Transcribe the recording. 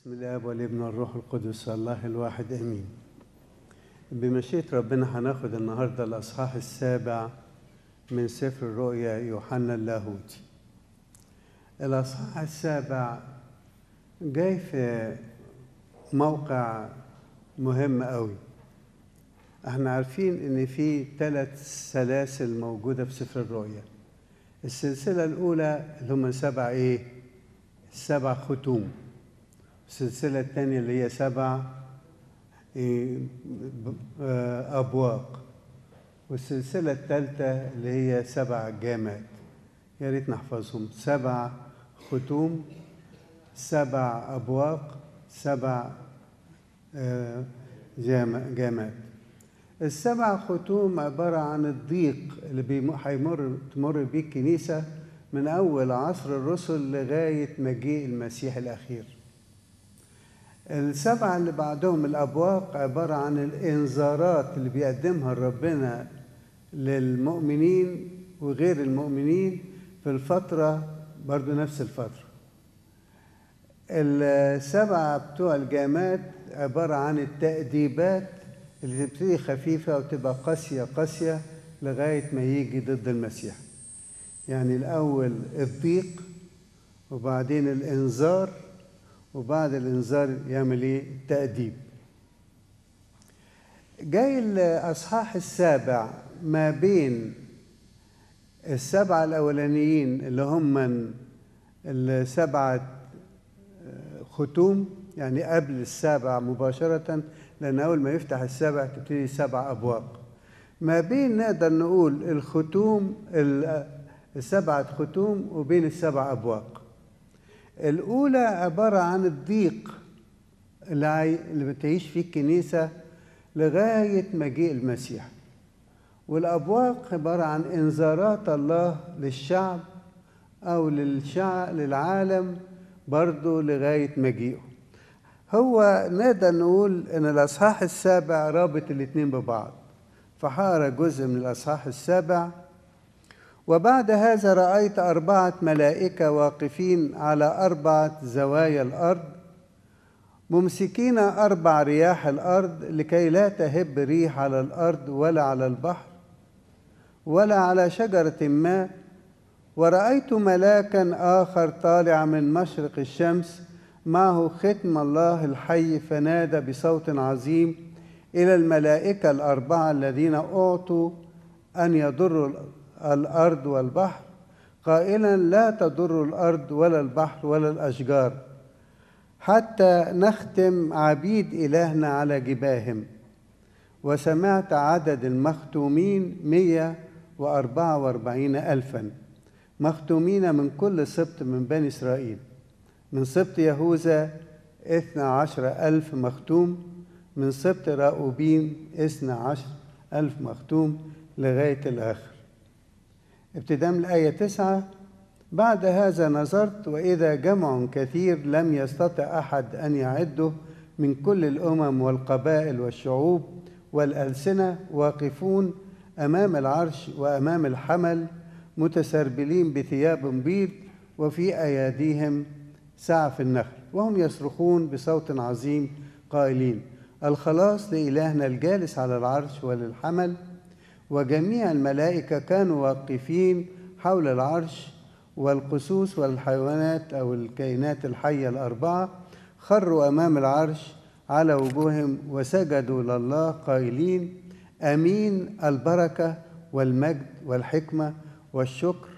بسم الله والابن والروح القدس الله الواحد امين بمشيئة ربنا هناخد النهارده الاصحاح السابع من سفر الرؤيا يوحنا اللاهوتي الاصحاح السابع جاي في موقع مهم قوي احنا عارفين ان في ثلاث سلاسل موجوده في سفر الرؤيا السلسله الاولى اللي هم سبع ايه سبع ختوم السلسلة الثانية اللي هي سبع أبواق والسلسلة الثالثة اللي هي سبع جامات يا ريت نحفظهم سبع ختوم سبع أبواق سبع جامات السبع ختوم عبارة عن الضيق اللي هيمر تمر بيه الكنيسة من أول عصر الرسل لغاية مجيء المسيح الأخير السبعة اللي بعدهم الأبواق عبارة عن الإنذارات اللي بيقدمها ربنا للمؤمنين وغير المؤمنين في الفترة برضو نفس الفترة السبعة بتوع الجامات عبارة عن التأديبات اللي تبتدي خفيفة وتبقى قاسية قاسية لغاية ما يجي ضد المسيح يعني الأول الضيق وبعدين الإنذار وبعد الإنذار يعمل إيه؟ التأديب جاي الأصحاح السابع ما بين السبعة الأولانيين اللي هم السبعة ختوم يعني قبل السابع مباشرة لأن أول ما يفتح السابع تبتدي سبع أبواق ما بين نقدر نقول الختوم السبعة ختوم وبين السبع أبواق الأولى عبارة عن الضيق اللي بتعيش فيه الكنيسة لغاية مجيء المسيح والأبواق عبارة عن إنذارات الله للشعب أو للشعب للعالم برضه لغاية مجيئه هو نقدر نقول إن الأصحاح السابع رابط الاتنين ببعض فحار جزء من الأصحاح السابع وبعد هذا رأيت أربعة ملائكة واقفين على أربعة زوايا الأرض ممسكين أربع رياح الأرض لكي لا تهب ريح على الأرض ولا على البحر ولا على شجرة ما ورأيت ملاكا آخر طالع من مشرق الشمس معه ختم الله الحي فنادى بصوت عظيم إلى الملائكة الأربعة الذين أعطوا أن يضروا الأرض والبحر قائلا لا تضر الأرض ولا البحر ولا الأشجار حتى نختم عبيد إلهنا على جباههم وسمعت عدد المختومين مية وأربعة وأربعين ألفا مختومين من كل سبط من بني إسرائيل من سبط يهوذا اثنى عشر ألف مختوم من سبط راؤوبين اثنى عشر ألف مختوم لغاية الآخر ابتداء من الآية تسعة بعد هذا نظرت وإذا جمع كثير لم يستطع أحد أن يعده من كل الأمم والقبائل والشعوب والألسنة واقفون أمام العرش وأمام الحمل متسربلين بثياب بيض وفي أيديهم سعف النخل وهم يصرخون بصوت عظيم قائلين الخلاص لإلهنا الجالس على العرش وللحمل وجميع الملائكة كانوا واقفين حول العرش والقسوس والحيوانات أو الكائنات الحية الأربعة خروا أمام العرش على وجوههم وسجدوا لله قائلين أمين البركة والمجد والحكمة والشكر